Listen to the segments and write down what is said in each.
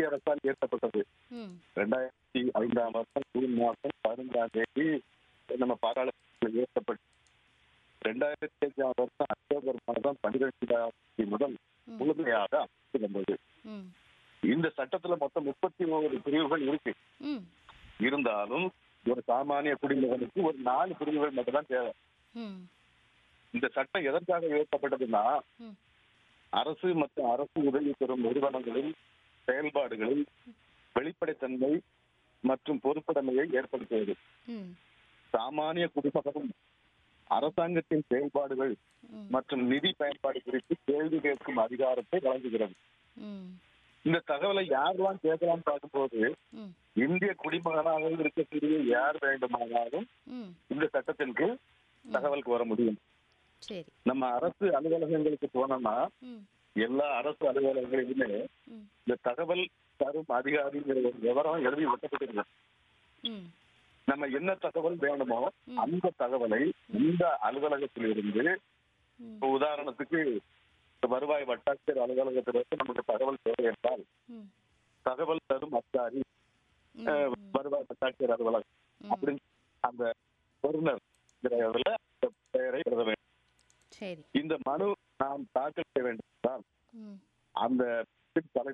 மத்திய அரசால் ஏற்றப்பட்டது ம் ரெண்டாயிரத்தி ஐந்தாம் வருஷம் ஜூன் மாதம் பதினைந்தாம் தேதி நம்ம பாராளுமன்றத்தில் ஏற்றப்பட்டு ரெண்டாயிரத்தி அஞ்சாம் வருஷம் அக்டோபர் மாதம் பன்னிரெண்டாம் தேதி முதல் ம். முழுமையாக அமலுக்கு வந்தது ம் இந்த சட்டத்துல மொத்தம் முப்பத்தி ஒரு பிரிவுகள் இருக்கு ம் இருந்தாலும் ஒரு சாமானிய குடிமகனுக்கு ஒரு நாலு பிரிவுகள் மட்டும்தான் தேவை ம் இந்த சட்டம் எதற்காக இயற்றப்பட்டதுன்னா ம் அரசு மற்றும் அரசு உதவி பெறும் நிறுவனங்களின் செயல்பாடுகளில் வெளிப்படைத்தன்மை மற்றும் பொறுப்புடைமையை ஏற்படுத்துவது ம் சாமானிய குடிமகனும் அரசாங்கத்தின் செயல்பாடுகள் ம் மற்றும் நிதி பயன்பாடு குறித்து கேள்வி கேட்கும் அதிகாரத்தை வழங்குகிறது ம் இந்த தகவலை யாரெல்லாம் கேட்கலாம் பார்க்கும்போது ம் இந்திய குடிமகனாக இருக்கக்கூடிய யார் வேண்டுமானாலும் ம் இந்த சட்டத்தின் கீழ் தகவலுக்கு வர முடியும் சரி நம்ம அரசு அலுவலகங்களுக்கு போனோம்னா ம் எல்லா அரசு அலுவலகங்களிலுமே ம் இந்த தகவல் தரும் அதிகாரிங்கிற ஒரு விவரம் எழுதி ஒட்டப்பட்டிருக்கு ம் நம்ம என்ன தகவல் வேணுமோ ம். அந்த தகவலை இந்த அலுவலகத்திலிருந்து ம் இப்ப உதாரணத்துக்கு இப்ப வருவாய் வட்டாட்சியர் அலுவலகத்திலிருந்து நமக்கு தகவல் தேவை என்றால் ம் தகவல் தரும் அதிகாரி ம் அஹ், வருவாய் வட்டாட்சியர் அலுவலகம் ம். அப்படின்னு அந்த பொருளர் இதுல அந்த பெயரை எழுத வேண்டும் சரி இந்த மனு நாம் தாக்கல் செய்ய வேண்டும் என்றால் ம் அந்த தலை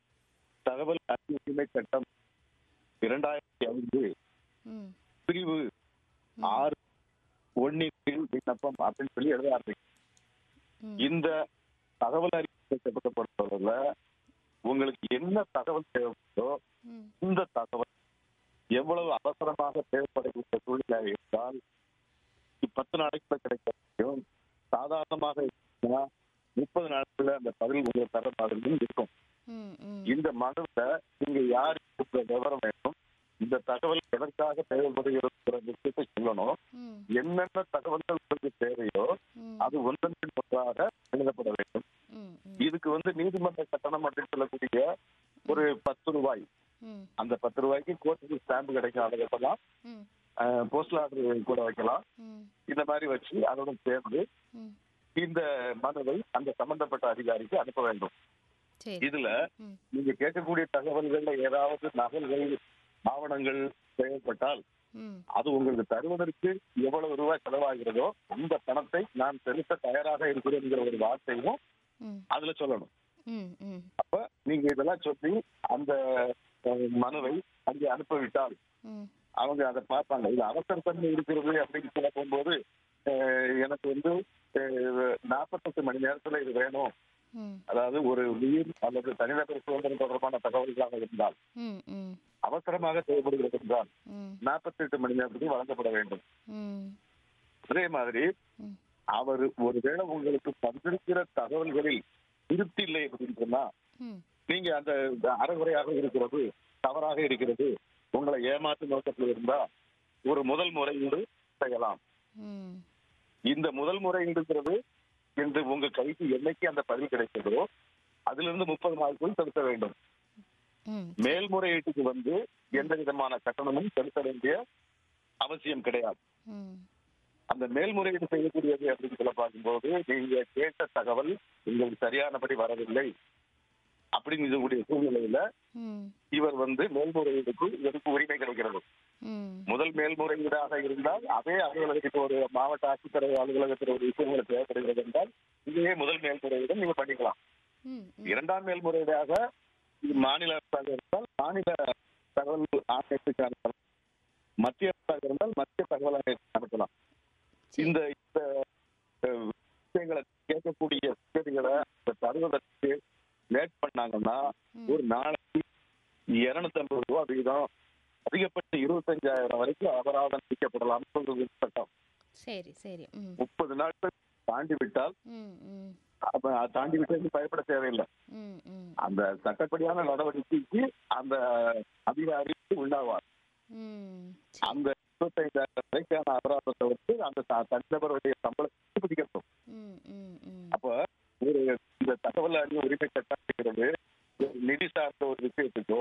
தகவல் அறிவு உரிமை சட்டம் இரண்டாயிரத்தி ஐந்து ம் பிரிவு ஆறு ஒன்னின் கீழ் விண்ணப்பம் அப்படின்னு சொல்லி எழுத ஆரம்பிக்கும் ம் இந்த தகவல் அறிக்கை பொறுத்தவரையில உங்களுக்கு என்ன தகவல் தேவைப்படுதோ ம் இந்த தகவல் எவ்வளவு அவசரமாக தேவைப்படக்கூடிய சூழ்நிலை இருந்தால் பத்து நாளைக்குள்ள கிடைக்க முடியும் சாதாரணமாக இருந்துச்சுன்னா முப்பது நாட்கள்ல அந்த பதில் உங்களுக்கு தர மாதிரி இருக்கும் ம் ம் இந்த மனுல நீங்க யாருக்கு விவரம் வேண்டும் இந்த தகவல் எதற்காக தேவைப்படுகிற விஷயத்தை சொல்லணும் ம் என்னென்ன தகவல்கள் உங்களுக்கு தேவையோ ம் அது ஒன்றன் பின் ஒன்றாக எழுதப்பட வேண்டும் ம் ம் இதுக்கு வந்து நீதிமன்ற கட்டணம் அப்படின்னு சொல்லக்கூடிய ஒரு பத்து ரூபாய் ம் அந்த பத்து ரூபாய்க்கு கோர்ட்டுக்கு ஸ்டாம்பு கிடைக்கும் அதை வைக்கலாம் ம் போஸ்டல் ஆர்டர் கூட வைக்கலாம் ம் இந்த மாதிரி வச்சு அதோட சேர்ந்து ம் இந்த மனுவை அந்த சம்பந்தப்பட்ட அதிகாரிக்கு அனுப்ப வேண்டும் சரி இதுல ம் நீங்க கேட்கக்கூடிய தகவல்கள்ல ஏதாவது நகல்கள் ஆவணங்கள் தேவைப்பட்டால் ம் அது உங்களுக்கு தருவதற்கு எவ்வளவு ரூபாய் செலவாகிறதோ அந்த பணத்தை நான் செலுத்த தயாராக இருக்கிறேங்கிற ஒரு வார்த்தையும் ம் அதுல சொல்லணும் ம் ம் அப்ப நீங்க இதெல்லாம் சொல்லி அந்த அஹ், மனுவை அங்கே அனுப்பிவிட்டால் ம் அவங்க அதை பார்ப்பாங்க இது அவசரத்தன்மை இருக்கிறது அப்படின்னு சொல்ல போகும்போது அஹ், எனக்கு வந்து நாற்பத்தெட்டு மணி நேரத்துல இது வேணும் ம் அதாவது ஒரு உயிர் அல்லது தனிநபர் சுதந்திரம் தொடர்பான தகவல்களாக இருந்தால் ம் ம் அவசரமாக தேவைப்படுகிறது என்றால் ம் நாற்பத்தெட்டு மணி நேரத்துக்கு வழங்கப்பட வேண்டும் ம் அதே மாதிரி ம் அவர் ஒருவேளை உங்களுக்கு தந்திருக்கிற தகவல்களில் திருப்தி இல்லை அப்படின்னு சொன்னா ம் நீங்க அந்த அறகுறையாக இருக்கிறது தவறாக இருக்கிறது உங்களை ஏமாற்று நோக்கத்தில் இருந்தா ஒரு முதல் முறையீடு செய்யலாம் ம் இந்த முதல் முறையீடுங்கிறது இன்று உங்க கைக்கு என்னைக்கு அந்த பதில் கிடைத்ததோ அதிலிருந்து முப்பது நாளுக்குள் செலுத்த வேண்டும் ம் மேல்முறையீட்டுக்கு வந்து எந்த விதமான கட்டணமும் செலுத்த வேண்டிய அவசியம் கிடையாது ம் அந்த மேல்முறையீடு செய்யக்கூடியது அப்படின்னு சொல்ல பார்க்கும்போது நீங்க கேட்ட தகவல் உங்களுக்கு சரியானபடி வரவில்லை அப்படிங்கக்கூடிய சூழ்நிலையில ம் இவர் வந்து மேல்முறையீடுக்கு இதற்கு உரிமை கிடைக்கிறது ம் முதல் மேல்முறையீடாக இருந்தால் அதே அலுவலகத்துக்கு ஒரு மாவட்ட ஆட்சித்தலைவர் அலுவலகத்தில் ஒரு விஷயங்கள் தேவைப்படுகிறது என்றால் இதையே முதல் மேல்முறையீடு நீங்க பண்ணிக்கலாம் ம் இரண்டாம் மேல்முறையீடாக இது மாநில அரசாக இருந்தால் மாநில தகவல் ஆணையத்துக்கு அனுப்பலாம் மத்திய அரசாக இருந்தால் மத்திய தகவல் ஆணையத்துக்கு அனுப்பலாம் சரி. இந்த இந்த அஹ், விஷயங்களை கேட்கக்கூடிய செய்திகளை தருவதற்கு லேட் பண்ணாங்கன்னா ம். ஒரு நாளைக்கு இருநூத்தி ஐம்பது ரூபா வீதம் அதிகபட்ச இருபத்தஞ்சாயிரம் வரைக்கும் அபராதம் விதிக்கப்படலாம் சொல்றது சட்டம் சரி சரி ம் முப்பது நாட்கள் தாண்டி விட்டால் ம் ம் அப்ப அது தாண்டி விட்டது பயப்பட தேவையில்லை ம் ம் அந்த சட்டப்படியான நடவடிக்கைக்கு அந்த அதிகாரி உள்ளாவார் ம் அந்த இருபத்தைந்தாயிரம் வரைக்கான அபராதத்தை வந்து அந்த த- தனிநபருடைய சம்பளத்தை பிடிக்கட்டும் ம் ம் ம் அப்ப ஒரு இந்த தகவல் அறிவு உரிமை சட்டம் அப்படிங்கிறது ஒரு நிதி சார்ந்த ஒரு விஷயத்துக்கோ